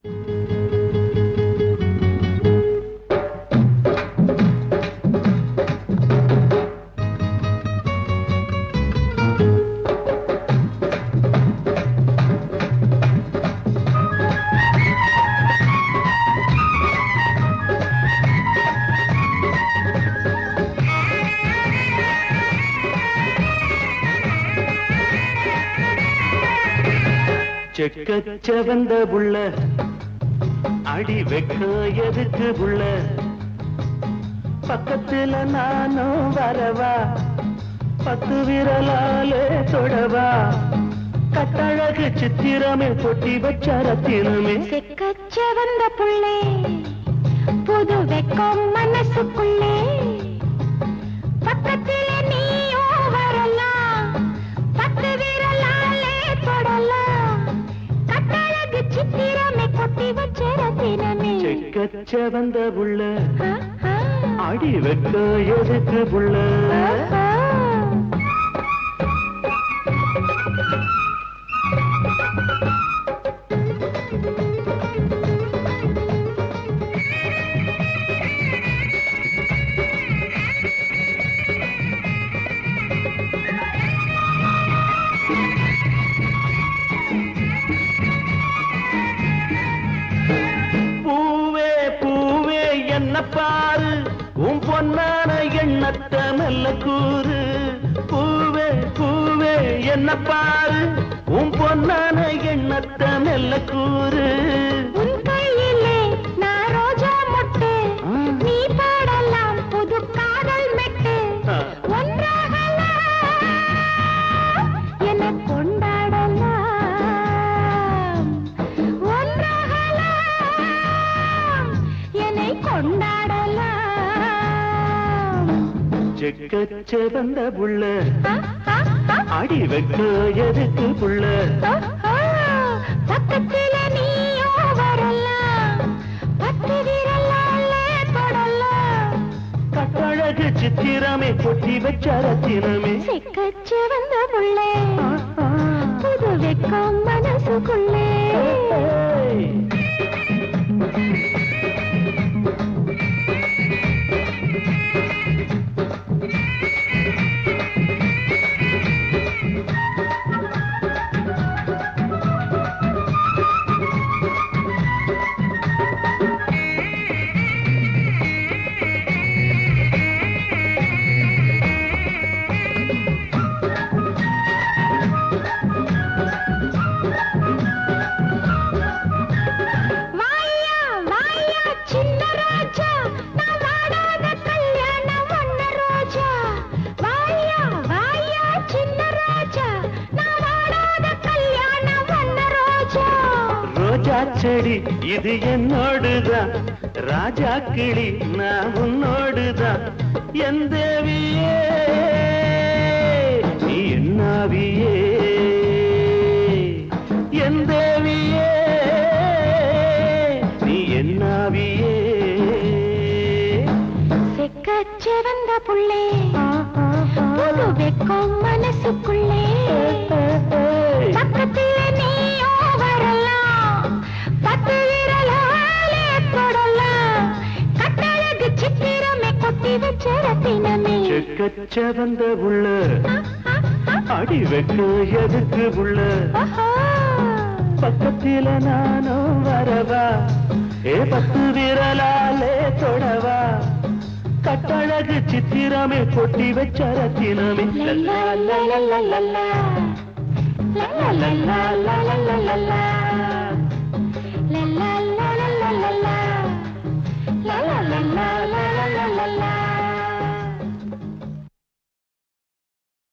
செக்கச் செவந்த புள்ள அடி வெக்க எதுக்கு புள்ள பக்கத்துல நானும் வரவா பத்து விரலாலே தொடவா கட்டழகு சித்திரமே கொட்டி வச்ச ரத்தினமே செக்கச்சவந்த புள்ளே புது வெக்கம் மனசுக்குள்ளே பக்கத்திலே நீயும் வரலாம் பத்து விரலாலே தொடலாம் கட்டழகு சித்திரமே கொட்டி வச்ச ரத்தினமே செக்கச் செவந்த புள்ள ஆ, ஆ. அடி வெக்க எதுக்கு புள்ள ஆஹா. பூவே பூவே என்ன பாரு உன் பொன்னான எண்ணத்தை நல்ல கூறு பூவே பூவே என்ன பாரு உன் பொன்னான எண்ணத்தை நல்ல கூறு உன் கையிலே நான் ரோஜா மொட்டு ஆ. நீ பாடலாம் புது காதல் மெட்டு ஆ. ஒன்றாகலாம் என கொண்டாடலாம் ஒன்றாகலாம் என்னை கொண்டாடலாம் செக்கச் செவந்த புள்ள ஆ, ஆ, ஆ. அடி வைக்க எதுக்கு புள்ள ஆ, ஆ. பக்கத்தில நீயும் வரலாம் பத்து விரலாலே தொடலாம் கட்டழகு சித்திரமே கொட்டி வச்ச ரத்தினமே செக்கச்சு வந்த புள்ளே புது வெக்கம் மனசுக்குள்ளே ஏய். வாயா வாயா சின்ன ராஜா நான் வாடாத கல்யாணம் பண்ண ரோஜா வாயா வாயா சின்ன ராஜா நான் வாடாத கல்யாணம் பண்ண ரோஜா ரோஜா செடி இது என்னோடுதான் ராஜா கிளி நான் உன்னோடுதான் என் தேவியே நீ என்னாவியே என் தேவியே நீ என்னாவியே செக்கச்சு வந்த புள்ளே புது வெக்கம் மனசுக்குள்ளே பக்கத்துல நீயும் வரலாம் பத்து விரலாலே தொடலாம் கட்டழகு சித்திரமே கொட்டி வச்ச ரத்தினமே செக்கச் செவந்த புள்ள அடி வைக்க எதுக்கு புள்ள ஆஹா. பக்கத்தில நானும் வரவா ஏ பத்து விரலாலே தொடவா கட்டழகு சித்திரமே கொட்டி வச்ச ரத்தினமே லல்லா, லல்லா, லல்லா. லல்லா, லல்லா, லல்லா,